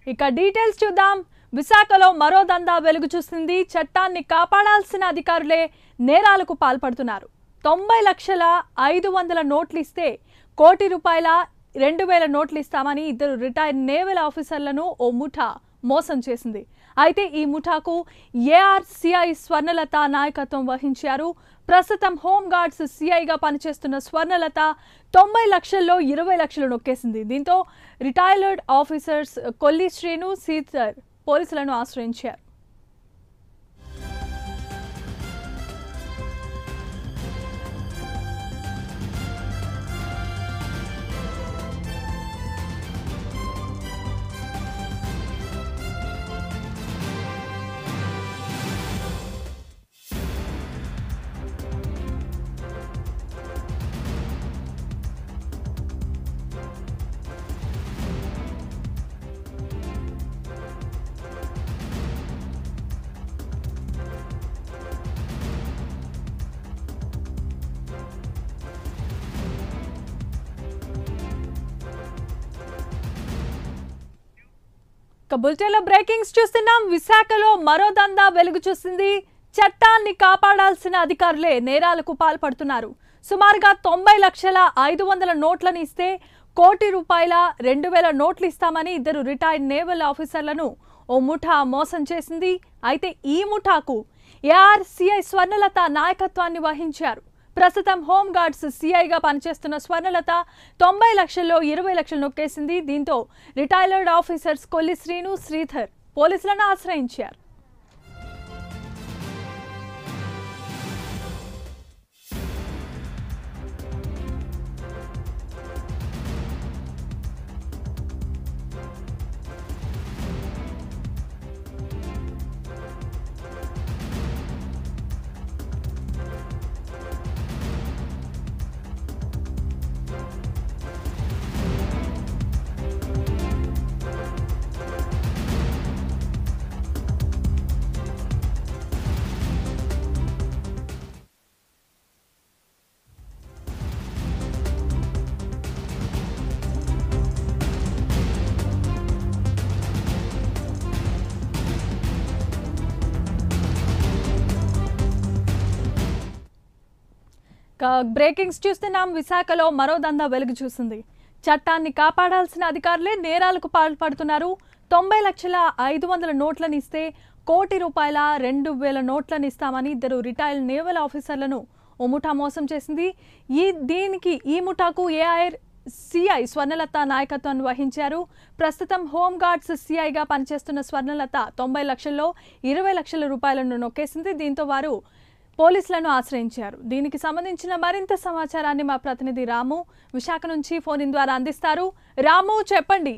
ఇక డీటెయిల్స్ చూద్దాం విశాఖలో మరో దందా వెలుగు చూస్తుంది చట్టాన్ని కాపాడాల్సిన అధికారులే నేరాలకు పాల్పడుతున్నారు తొంభై లక్షల ఐదు వందల నోట్లు ఇస్తే కోటి రూపాయల రెండు వేల నోట్లు ఇస్తామని ఇద్దరు రిటైర్డ్ నేవల్ ఆఫీసర్లను ఓ ముఠా మోసం చేసింది అయితే ఈ ముఠాకు ఏఆర్సిఐ స్వర్ణలత నాయకత్వం వహించారు ప్రస్తుతం హోమ్ గార్డ్స్ సిఐగా పనిచేస్తున్న స్వర్ణలత తొంభై లక్షల్లో ఇరవై లక్షలు నొక్కేసింది దీంతో రిటైర్డ్ ఆఫీసర్స్ కొల్లి శ్రీను సీతర్ పోలీసులను ఆశ్రయించారు ఇక బులెటిన్లో బ్రేకింగ్స్ చూస్తున్నాం విశాఖలో మరో దందా వెలుగు చూసింది చట్టాన్ని కాపాడాల్సిన అధికారులే నేరాలకు పాల్పడుతున్నారు సుమారుగా తొంభై లక్షల ఐదు వందల నోట్లను ఇస్తే కోటి రూపాయల రెండు వేల నోట్లు ఇస్తామని ఇద్దరు రిటైర్డ్ నేవల్ ఆఫీసర్లను ఓ ముఠా మోసం చేసింది అయితే ఈ ముఠాకు ఏఆర్సిఐ స్వర్ణలత నాయకత్వాన్ని వహించారు ప్రస్తుతం హోమ్ గార్డ్స్ సిఐగా పనిచేస్తున్న స్వర్ణలత తొంభై లక్షల్లో ఇరవై లక్షలు నొక్కేసింది దీంతో రిటైర్డ్ ఆఫీసర్స్ కొల్లి శ్రీను శ్రీధర్ పోలీసులను ఆశ్రయించారు ఇక బ్రేకింగ్స్ చూస్తున్నాం విశాఖలో మరో దందా వెలుగు చూసింది చట్టాన్ని కాపాడాల్సిన అధికారులే నేరాలకు పాల్పడుతున్నారు తొంభై లక్షల ఐదు వందల నోట్లను ఇస్తే కోటి రూపాయల రెండు వేల నోట్లను ఇస్తామని ఇద్దరు రిటైర్డ్ నేవల్ ఆఫీసర్లను ఓ ముఠా మోసం చేసింది ఈ దీనికి ఈ ముఠాకు ఏఐర్ సిఐ స్వర్ణలత నాయకత్వాన్ని వహించారు ప్రస్తుతం హోమ్ గార్డ్స్ సిఐగా పనిచేస్తున్న స్వర్ణలత తొంభై లక్షల్లో ఇరవై లక్షల రూపాయలను నొక్కేసింది దీంతో వారు పోలీసులను ఆశ్రయించారు దీనికి సంబంధించిన మరింత సమాచారాన్ని మా ప్రతినిధి రాము విశాఖ నుంచి ఫోన్ ఇన్ ద్వారా అందిస్తారు రాము చెప్పండి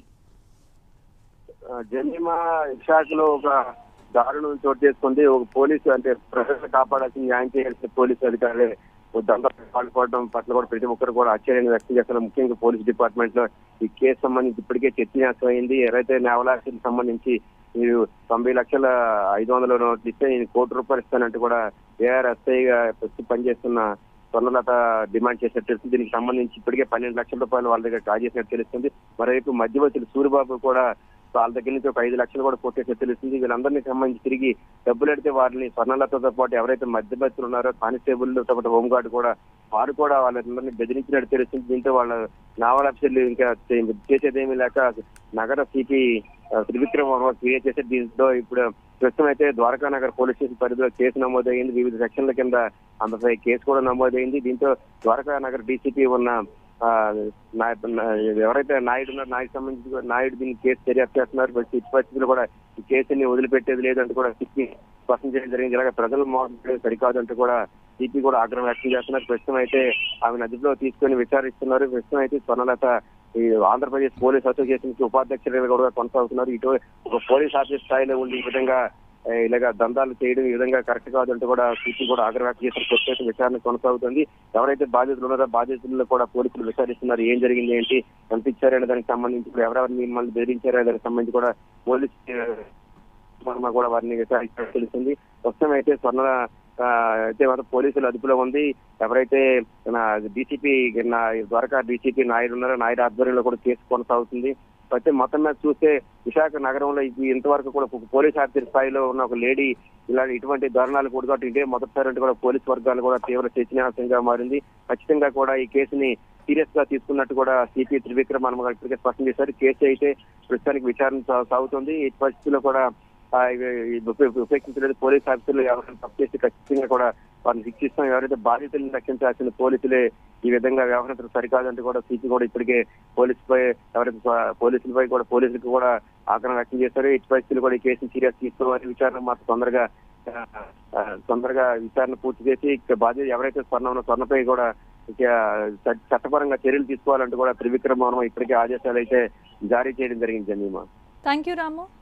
జన్మ విశాఖలో ఒక దారుణం చోటు చేసుకుంది ఒక పోలీసు అంటే ప్రజలను కాపాడాల్సిన న్యాయం చేయాల్సిన పోలీసు అధికారులే దందాలు పాల్పడడం పట్ల కూడా ప్రతి ఒక్కరు కూడా ఆశ్చర్యాన్ని వ్యక్తం చేస్తున్నారు ముఖ్యంగా పోలీస్ డిపార్ట్మెంట్ లో ఈ కేసు సంబంధించి ఇప్పటికే చర్చనీయాంశం అయింది ఎవరైతే నేవలాసికి సంబంధించి మీరు తొంభై లక్షల ఐదు వందల నోట్లు ఇస్తే నేను కోటి రూపాయలు ఇస్తానంటూ కూడా ఏఆర్ఎస్ఐగా ప్రస్తుతం పనిచేస్తున్న స్వర్ణలత డిమాండ్ చేసినట్టు తెలుస్తుంది దీనికి సంబంధించి ఇప్పటికే పన్నెండు లక్షల రూపాయలు వాళ్ళ దగ్గర డ్రా చేసినట్టు తెలుస్తుంది మరోవైపు మధ్యవర్తులు సూరిబాబు కూడా వాళ్ళ దగ్గర నుంచి ఒక ఐదు లక్షలు కూడా కొట్టేసినట్టు తెలుస్తుంది వీళ్ళందరినీ సంబంధించి తిరిగి డబ్బులు అడితే వారిని స్వర్ణలతతో పాటు ఎవరైతే మధ్యవర్తులు ఉన్నారో కానిస్టేబుల్ తో పాటు హోంగార్డ్ కూడా వారు కూడా వాళ్ళందరినీ బెదిరించినట్టు తెలుస్తుంది దీంతో వాళ్ళ నావల్ ఆఫీసర్లు ఇంకా చేసేదేమీ లేక నగర సిపి త్రివిక్రమ్ వర్మ క్రియేట్ చేసే దీంతో ఇప్పుడు ప్రస్తుతం అయితే ద్వారకా నగర్ పోలీస్ స్టేషన్ పరిధిలో కేసు నమోదైంది వివిధ సెక్షన్ల కింద అంతపై కేసు కూడా నమోదైంది దీంతో ద్వారకా నగర్ డీసీపీ ఉన్న ఆ, నాయ- నా- ఎవరైతే నాయుడు ఉన్నారో నాయుడు సంబంధించి కూడా నాయుడు దీన్ని కేసు దర్యాప్తు చేస్తున్నారు బట్ ఇటు పరిస్థితులు కూడా ఈ కేసుని వదిలిపెట్టేది లేదంటూ కూడా సిపి స్పష్టం చేయడం జరిగింది ఇలాగ ప్రజలు మోసం సరికాదు అంటూ కూడా సిపి కూడా ఆగ్రహం వ్యక్తం చేస్తున్నారు ప్రస్తుతం అయితే ఆమె నదిలో తీసుకొని విచారిస్తున్నారు ప్రస్తుతం అయితే స్వర్ణలత ఈ ఆంధ్రప్రదేశ్ పోలీస్ అసోసియేషన్ కి ఉపాధ్యక్షులుగా కూడా కొనసాగుతున్నారు ఇటు ఒక పోలీస్ ఆఫీస్ స్థాయిలో ఉండి ఈ విధంగా ఏ, ఇలాగ దందాలు చేయడం ఈ విధంగా కరెక్ట్ కాదంటూ కూడా సిపి కూడా ఆగ్రహం వ్యక్తం చేసిన ప్రత్యేక విచారణ కొనసాగుతుంది ఎవరైతే బాధితులు ఉన్నారో బాధితులను కూడా పోలీసులు విచారిస్తున్నారు ఏం జరిగింది ఏంటి ఎంత ఇచ్చారనే దానికి సంబంధించి కూడా ఎవరెవరు మిమ్మల్ని బెదిరించారనే దానికి సంబంధించి కూడా పోలీస్ వర్మ కూడా వారిని విచారించినట్టు తెలిసింది ప్రస్తుతం అయితే స్వర్ణ ఆ, అయితే మాత్రం పోలీసులు అదుపులో ఉంది ఎవరైతే నా డీసీపీ నా ద్వారకా డీసీపీ నాయుడు ఉన్నారో నాయుడు ఆధ్వర్యంలో కూడా కేసు కొనసాగుతుంది అయితే మొత్తం మీద చూస్తే విశాఖ నగరంలో ఇది ఇంతవరకు కూడా ఒక పోలీస్ ఆఫీసర్ స్థాయిలో ఉన్న ఒక లేడీ ఇలా ఇటువంటి దారుణాలు కూడా ఇదే మొదటిసారి అంటే కూడా పోలీస్ వర్గాలు కూడా తీవ్ర చైతన్యాసంగా మారింది ఖచ్చితంగా కూడా ఈ కేసుని సీరియస్ గా తీసుకున్నట్టు కూడా సిపి త్రివిక్రమ్ హనుమ గారు ఇప్పటికే స్పష్టం చేశారు కేసు అయితే ప్రస్తుతానికి విచారణ సా- సాగుతుంది ఈ పరిస్థితుల్లో కూడా ఆ, ఇవి- ఇది ఉప- ఉపేక్షించలేదు పోలీస్ ఆఫీసర్లు ఎవరైనా తప్పు చేస్తే ఖచ్చితంగా కూడా వారిని శిక్షిస్తాం ఎవరైతే బాధితులను రక్షించాల్సిన పోలీసులే ఈ విధంగా వ్యవహరించడం సరికాదంటూ కూడా సీపీ కూడా ఇప్పటికే పోలీసుపై ఎవరైతే స్వ- పోలీసులపై కూడా పోలీసులకు కూడా ఆగ్రహం వ్యక్తం చేశారు ఇటు పరిస్థితులు కూడా ఈ కేసును సీరియస్ తీసుకోవాలి విచారణ మాత్రం తొందరగా ఆ, ఆ, తొందరగా విచారణ పూర్తి చేసి ఇక బాధ్యత ఎవరైతే స్వర్ణ ఉన్న స్వర్ణపై కూడా ఇక చ- చట్టపరంగా చర్యలు తీసుకోవాలంటూ కూడా త్రివిక్రమ వర్మ ఇప్పటికే ఆదేశాలు అయితే జారీ చేయడం జరిగింది జమీమా థ్యాంక్ యూ రాము